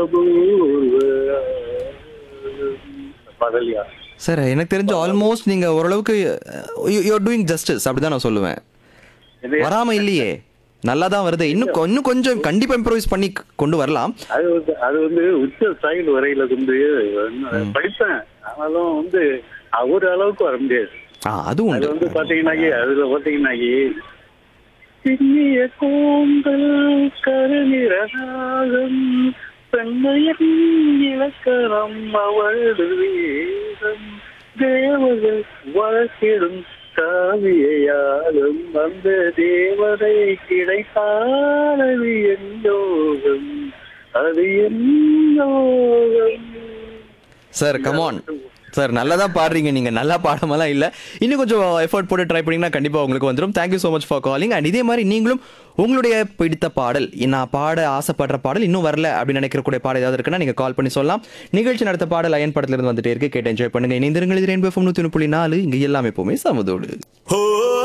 அபூர்வ பகலியா சார் எனக்கு தெரிஞ்சு ஆல்மோஸ்ட் நீங்க ஓரளவுக்கு யூஆர் டூயிங் ஜஸ்டிஸ் அப்படிதான் நான் சொல்லுவேன் இது வராம இல்லையே நல்லா தான் வருது இன்னும் கொ- இன்னும் கொஞ்சம் கண்டிப்பா இம்ப்ரூவைஸ் பண்ணி கொண்டு வரலாம் அது வந்து அது வந்து உச்ச ஸ்டைல் வரையில கொண்டு படிப்பேன் ஆனாலும் வந்து ஒரு அளவுக்கு வர முடியாது ஆ அது அது உண்டு வந்து பாத்தீங்கன்னாக்கி அதுல பாத்தீங்கன்னாக்கி சிறிய கோம்பல் கருநிறநாகம் பெண்மையின் இலக்கணம் அவளது வேதம் தேவர்கள் வழக்கிடும் காவியாலும் அந்த தேவதை கிடைத்தானது என் யோகம் அது என் யோகம் சார் கமான் சார் நல்லா தான் பாடுறீங்க நீங்க நல்லா பாடமெல்லாம் இல்ல இன்னும் கொஞ்சம் எஃபோர்ட் போட்டு ட்ரை பண்ணீங்கன்னா கண்டிப்பா உங்களுக்கு வந்துடும் thank you so much for calling and இதே மாதிரி நீங்களும் உங்களுடைய பிடித்த பாடல் நான் பாட ஆசைப்படுற பாடல் இன்னும் வரல அப்படின்னு நினைக்கிறக்கூடிய பாடல் ஏதாவது இருக்குன்னா நீங்க கால் பண்ணி சொல்லலாம் நிகழ்ச்சி நடத்த பாடல் அயன் படத்துல இருந்து வந்துட்டே இருக்கு கேட்டு என்ஜாய் பண்ணுங்க இணைந்திருங்கள் இது ரெயின்போ நூத்தி ஒன்று புள்ளி நாலு இங்க எல்லாமே எப்பவுமே சமதோடு